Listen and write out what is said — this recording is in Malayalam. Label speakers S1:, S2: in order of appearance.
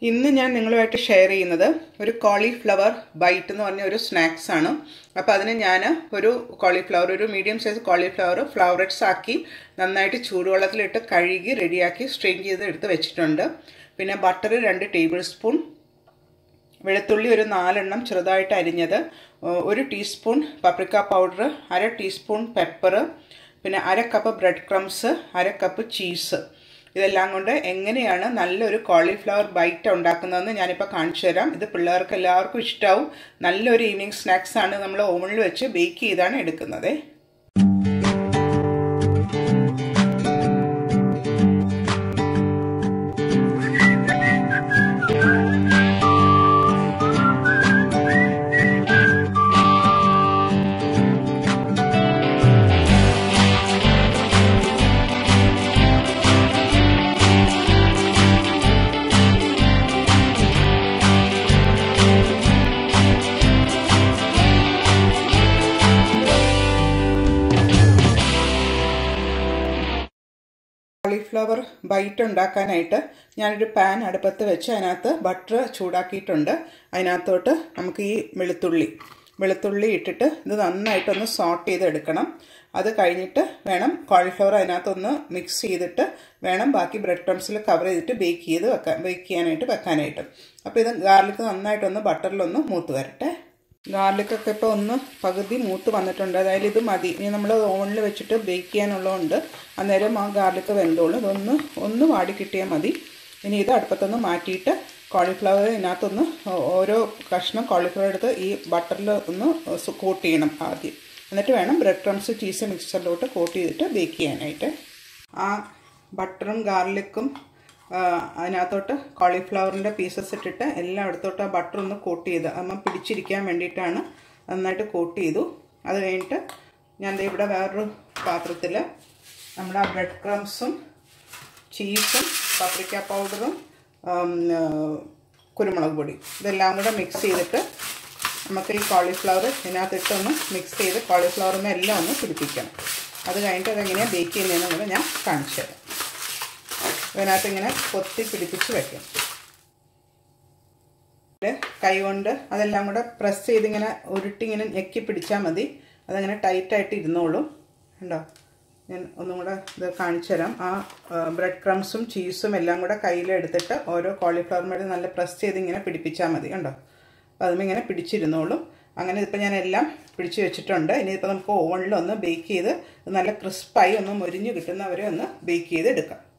S1: ഇന്ന് ഞാൻ നിങ്ങളുമായിട്ട് ഷെയർ ചെയ്യുന്നത് ഒരു കോളിഫ്ലവർ ബൈറ്റ് എന്ന് പറഞ്ഞ ഒരു സ്നാക്സ് ആണ് അപ്പോൾ അതിന് ഞാൻ ഒരു കോളിഫ്ലവർ ഒരു മീഡിയം സൈസ് കോളിഫ്ലവർ ഫ്ലവററ്റ്സ് ആക്കി നന്നായിട്ട് ചൂടുവെള്ളത്തിലിട്ട് കഴുകി റെഡിയാക്കി സ്ട്രെയിൻ ചെയ്ത് എടുത്ത് വെച്ചിട്ടുണ്ട് പിന്നെ ബട്ടർ രണ്ട് ടേബിൾ സ്പൂൺ വെളുത്തുള്ളി ഒരു നാലെണ്ണം ചെറുതായിട്ട് അരിഞ്ഞത് ഒരു ടീസ്പൂൺ പപ്രിക്ക പൗഡർ അര ടീസ്പൂൺ പെപ്പർ പിന്നെ അര കപ്പ് ബ്രെഡ് ക്രംസ് അര കപ്പ് ചീസ് ഇതെല്ലാം കൊണ്ട് എങ്ങനെയാണ് നല്ലൊരു കോളിഫ്ലവർ ബൈറ്റ് ഉണ്ടാക്കുന്നതെന്ന് ഞാനിപ്പോൾ കാണിച്ചു തരാം ഇത് പിള്ളേർക്ക് എല്ലാവർക്കും ഇഷ്ടമാവും നല്ലൊരു ഈവനിങ് സ്നാക്സ് ആണ് നമ്മൾ ഓവണിൽ വെച്ച് ബേക്ക് ചെയ്താണ് എടുക്കുന്നത് കോളിഫ്ലവർ ബൈറ്റ് ഉണ്ടാക്കാനായിട്ട് ഞാനൊരു പാൻ അടുപ്പത്ത് വെച്ച് അതിനകത്ത് ബട്ടർ ചൂടാക്കിയിട്ടുണ്ട് അതിനകത്തോട്ട് നമുക്ക് ഈ വെളുത്തുള്ളി വെളുത്തുള്ളി ഇട്ടിട്ട് ഇത് നന്നായിട്ടൊന്ന് സോട്ട് ചെയ്തെടുക്കണം അത് കഴിഞ്ഞിട്ട് വേണം കോളിഫ്ലവർ അതിനകത്തൊന്ന് മിക്സ് ചെയ്തിട്ട് വേണം ബാക്കി ബ്രെഡ് ക്രംസിൽ കവർ ചെയ്തിട്ട് ബേക്ക് ചെയ്ത് വെക്കാൻ ബേക്ക് ചെയ്യാനായിട്ട് വെക്കാനായിട്ട് അപ്പോൾ ഇത് ഗാർലിക് നന്നായിട്ടൊന്ന് ബട്ടറിലൊന്ന് മൂത്ത് വരട്ടെ ഗാർലിക്കൊക്കെ ഇപ്പോൾ ഒന്ന് പകുതി മൂത്ത് വന്നിട്ടുണ്ട് അതായത് ഇത് മതി ഇനി നമ്മൾ ഓവനിൽ വെച്ചിട്ട് ബേക്ക് ചെയ്യാനുള്ളതുകൊണ്ട് അന്നേരം ആ ഗാർലിക്ക് വെന്തോളും ഇതൊന്ന് ഒന്ന് വാടി കിട്ടിയാൽ മതി ഇനി ഇത് അടുപ്പത്തൊന്ന് മാറ്റിയിട്ട് കോളിഫ്ലവർ ഇതിനകത്തൊന്ന് ഓരോ കഷ്ണം കോളിഫ്ലവർ എടുത്ത് ഈ ബട്ടറിൽ ഒന്ന് കോട്ട് ചെയ്യണം ആദ്യം എന്നിട്ട് വേണം ബ്രെഡ് ക്രംസ് ചീസ് മിക്സറിലോട്ട് കോട്ട് ചെയ്തിട്ട് ബേക്ക് ചെയ്യാനായിട്ട് ആ ബട്ടറും ഗാർലിക്കും അതിനകത്തോട്ട് കോളിഫ്ലവറിൻ്റെ പീസസ് ഇട്ടിട്ട് എല്ലായിടത്തോട്ട് ആ ബട്ടർ ഒന്ന് കോട്ട് ചെയ്ത് അമ്മ പിടിച്ചിരിക്കാൻ വേണ്ടിയിട്ടാണ് നന്നായിട്ട് കോട്ട് ചെയ്തു അത് കഴിഞ്ഞിട്ട് ഞാൻ ഇവിടെ വേറൊരു പാത്രത്തിൽ നമ്മുടെ ആ ബ്രെഡ് ക്രംസും ചീസും പപ്രിക്ക പൗഡറും കുരുമുളക് പൊടി ഇതെല്ലാം കൂടെ മിക്സ് ചെയ്തിട്ട് നമുക്ക് ഈ കോളിഫ്ലവർ ഇതിനകത്തിട്ടൊന്ന് മിക്സ് ചെയ്ത് കോളിഫ്ലവറിന് എല്ലാം ഒന്ന് പിടിപ്പിക്കണം അത് കഴിഞ്ഞിട്ട് അതെങ്ങനെയാണ് ബേക്ക് ചെയ്യുന്നതെന്ന് കൂടെ ഞാൻ കാണിച്ചു തരാം അതിനകത്ത് ഇങ്ങനെ കൊത്തി പിടിപ്പിച്ച് വെക്കും കൈ കൊണ്ട് അതെല്ലാം കൂടെ പ്രസ് ചെയ്ത് ഇങ്ങനെ ഉരുട്ടി ഇങ്ങനെ ഞെക്കി പിടിച്ചാൽ മതി അതങ്ങനെ ടൈറ്റായിട്ട് ഇരുന്നോളും കണ്ടോ ഞാൻ ഒന്നും കൂടെ ഇത് കാണിച്ചു തരാം ആ ബ്രെഡ് ക്രംസും ചീസും എല്ലാം കൂടെ കയ്യിലെടുത്തിട്ട് ഓരോ കോളിഫ്ലവർ മേടിൽ നല്ല പ്രസ് ചെയ്ത് ഇങ്ങനെ പിടിപ്പിച്ചാൽ മതി കണ്ടോ അപ്പോൾ അതും ഇങ്ങനെ പിടിച്ചിരുന്നോളും അങ്ങനെ ഇതിപ്പോൾ ഞാൻ എല്ലാം പിടിച്ച് വെച്ചിട്ടുണ്ട് ഇനിയിപ്പോൾ നമുക്ക് ഓവണിലൊന്ന് ബേക്ക് ചെയ്ത് നല്ല ക്രിസ്പായി ഒന്ന് മൊരിഞ്ഞ് കിട്ടുന്നവരെ ഒന്ന് ബേക്ക് ചെയ്ത് എടുക്കാം